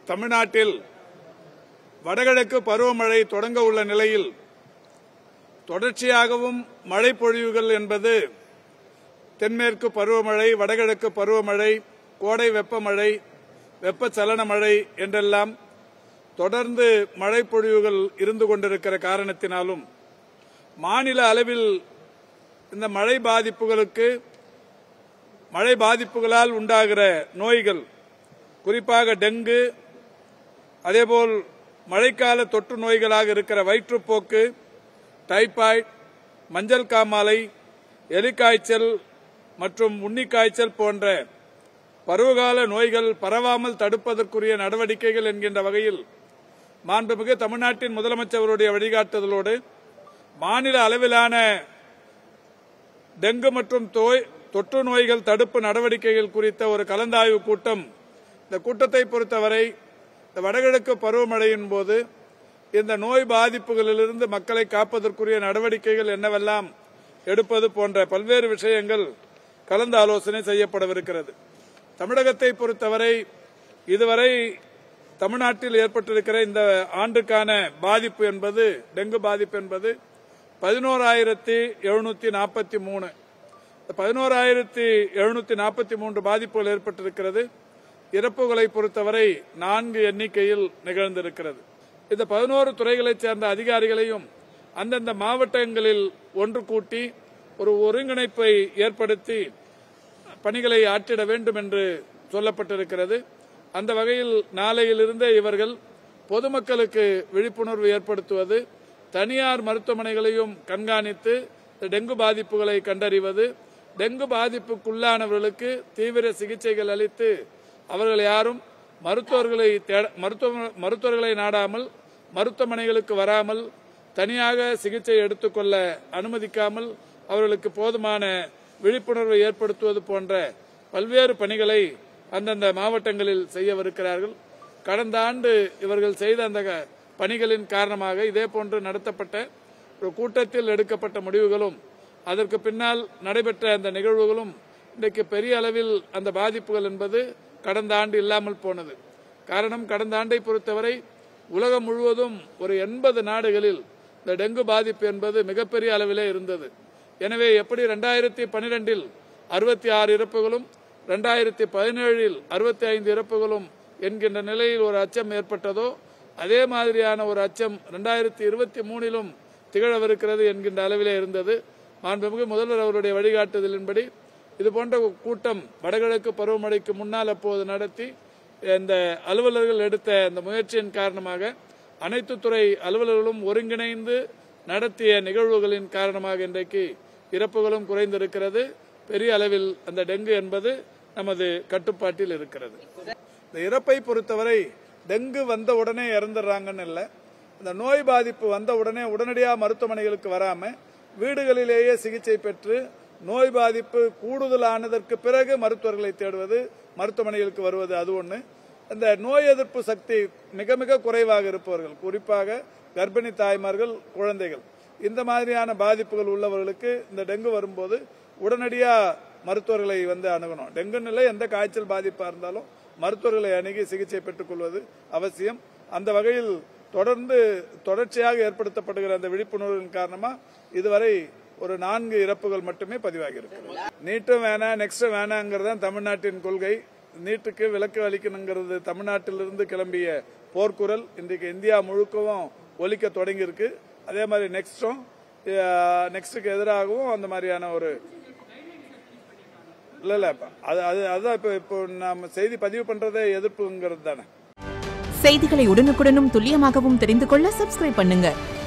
தமிழ்நாட்டில் வடகிழக்கு பருவமழை தொடங்க உள்ள நிலையில் தொடர்ச்சியாகவும் மழை பொழிவுகள் என்பது தென்மேற்கு பருவமழை வடகிழக்கு பருவமழை கோடை வெப்பமழை வெப்பச்சலன மழை என்றெல்லாம் தொடர்ந்து மழை பொழிவுகள் இருந்து கொண்டிருக்கிற காரணத்தினாலும் மாநில அளவில் இந்த மழை பாதிப்புகளுக்கு மழை பாதிப்புகளால் உண்டாகிற நோய்கள் குறிப்பாக டெங்கு அதேபோல் மழைக்கால தொற்று நோய்களாக இருக்கிற வயிற்றுப்போக்கு டைபாய்டு மஞ்சள் காமாலை எலிக்காய்ச்சல் மற்றும் உன்னிக்காய்ச்சல் போன்ற பருவகால நோய்கள் பரவாமல் தடுப்பதற்குரிய நடவடிக்கைகள் என்கின்ற வகையில் மாண்புமிகு தமிழ்நாட்டின் முதலமைச்சருடைய வழிகாட்டுதலோடு மாநில அளவிலான டெங்கு மற்றும் தோய் தொற்று நோய்கள் தடுப்பு நடவடிக்கைகள் குறித்த ஒரு கலந்தாய்வு கூட்டம் இந்த கூட்டத்தை பொறுத்தவரை இந்த வடகிழக்கு பருவமழையின் போது இந்த நோய் பாதிப்புகளிலிருந்து மக்களை காப்பதற்குரிய நடவடிக்கைகள் என்னவெல்லாம் எடுப்பது போன்ற பல்வேறு விஷயங்கள் கலந்து ஆலோசனை செய்யப்படவிருக்கிறது தமிழகத்தை பொறுத்தவரை இதுவரை தமிழ்நாட்டில் ஏற்பட்டிருக்கிற இந்த ஆண்டுக்கான பாதிப்பு என்பது டெங்கு பாதிப்பு என்பது பதினோராயிரத்தி எழுநூத்தி நாற்பத்தி மூணு பதினோராயிரத்தி எழுநூத்தி நாற்பத்தி மூன்று பாதிப்புகள் ஏற்பட்டிருக்கிறது இறப்புகளை பொறுத்தவரை நான்கு எண்ணிக்கையில் நிகழ்ந்திருக்கிறது இந்த பதினோரு துறைகளைச் சேர்ந்த அதிகாரிகளையும் அந்தந்த மாவட்டங்களில் ஒன்று கூட்டி ஒரு ஒருங்கிணைப்பை ஏற்படுத்தி பணிகளை ஆற்றிட வேண்டும் என்று சொல்லப்பட்டிருக்கிறது அந்த வகையில் நாளையிலிருந்தே இவர்கள் பொதுமக்களுக்கு விழிப்புணர்வு ஏற்படுத்துவது தனியார் மருத்துவமனைகளையும் கண்காணித்து டெங்கு பாதிப்புகளை கண்டறிவது டெங்கு பாதிப்புக்குள்ளானவர்களுக்கு தீவிர சிகிச்சைகள் அளித்து அவர்கள் யாரும் மருத்துவர்களை தேட- மருத்துவ மருத்துவர்களை நாடாமல் மருத்துவமனைகளுக்கு வராமல் தனியாக சிகிச்சை எடுத்துக்கொள்ள அனுமதிக்காமல் அவர்களுக்கு போதுமான விழிப்புணர்வை ஏற்படுத்துவது போன்ற பல்வேறு பணிகளை அந்தந்த மாவட்டங்களில் செய்யவிருக்கிறார்கள் கடந்த ஆண்டு இவர்கள் செய்த அந்த க- பணிகளின் காரணமாக இதே போன்று நடத்தப்பட்ட ஒரு கூட்டத்தில் எடுக்கப்பட்ட முடிவுகளும் அதற்கு பின்னால் நடைபெற்ற அந்த நிகழ்வுகளும் இன்றைக்கு பெரிய அளவில் அந்த பாதிப்புகள் என்பது கடந்த ஆண்டு இல்லாமல் போனது காரணம் கடந்த ஆண்டை பொறுத்தவரை உலகம் முழுவதும் ஒரு எண்பது நாடுகளில் இந்த டெங்கு பாதிப்பு என்பது மிகப்பெரிய அளவிலே இருந்தது எனவே எப்படி ரெண்டாயிரத்தி பனிரெண்டில் அறுபத்தி ஆறு இறப்புகளும் ரெண்டாயிரத்தி பதினேழில் அறுபத்தி ஐந்து இறப்புகளும் என்கின்ற நிலையில் ஒரு அச்சம் ஏற்பட்டதோ அதே மாதிரியான ஒரு அச்சம் ரெண்டாயிரத்தி இருபத்தி மூணிலும் திகழவிருக்கிறது என்கின்ற அளவிலே இருந்தது மாண்புமிகு முதல்வர் அவருடைய வழிகாட்டுதலின்படி இது போன்ற ஒரு கூட்டம் வடகிழக்கு பருவமழைக்கு முன்னால் அப்போது நடத்தி இந்த அலுவலர்கள் எடுத்த இந்த முயற்சியின் காரணமாக அனைத்து துறை அலுவலர்களும் ஒருங்கிணைந்து நடத்திய நிகழ்வுகளின் காரணமாக இன்றைக்கு இறப்புகளும் குறைந்திருக்கிறது பெரிய அளவில் அந்த டெங்கு என்பது நமது கட்டுப்பாட்டில் இருக்கிறது இந்த இறப்பை பொறுத்தவரை டெங்கு வந்த உடனே இறந்துடுறாங்கன்னு இல்லை இந்த நோய் பாதிப்பு வந்த உடனே உடனடியாக மருத்துவமனைகளுக்கு வராம வீடுகளிலேயே சிகிச்சை பெற்று நோய் பாதிப்பு கூடுதலானதற்கு பிறகு மருத்துவர்களை தேடுவது மருத்துவமனைகளுக்கு வருவது அது ஒன்று இந்த நோய் எதிர்ப்பு சக்தி மிக மிக குறைவாக இருப்பவர்கள் குறிப்பாக கர்ப்பிணி தாய்மார்கள் குழந்தைகள் இந்த மாதிரியான பாதிப்புகள் உள்ளவர்களுக்கு இந்த டெங்கு வரும்போது உடனடியா மருத்துவர்களை வந்து அணுகணும் டெங்குன்னு இல்லை எந்த காய்ச்சல் பாதிப்பா இருந்தாலும் மருத்துவர்களை அணுகி சிகிச்சை பெற்றுக் கொள்வது அவசியம் அந்த வகையில் தொடர்ந்து தொடர்ச்சியாக ஏற்படுத்தப்படுகிற அந்த விழிப்புணர்வின் காரணமா இதுவரை ஒரு நான்கு இறப்புகள் மட்டுமே பதிவாகி இருக்கு நீட்டும் வேணாம் நெக்ஸ்ட் வேணாங்கிறது தான் தமிழ்நாட்டின் கொள்கை நீட்டுக்கு விலக்கு அளிக்கணுங்கிறது தமிழ்நாட்டிலிருந்து கிளம்பிய போர்க்குரல் இன்றைக்கு இந்தியா முழுக்கவும் ஒலிக்க தொடங்கி இருக்கு அதே மாதிரி நெக்ஸ்டும் நெக்ஸ்ட்டுக்கு எதிராகவும் அந்த மாதிரியான ஒரு இல்ல இல்ல அது அது அதுதான் இப்போ இப்போ நம்ம செய்தி பதிவு பண்றதே எதிர்ப்புங்கிறது தானே செய்திகளை உடனுக்குடனும் துல்லியமாகவும் தெரிந்து கொள்ள சப்ஸ்கிரைப் பண்ணுங்க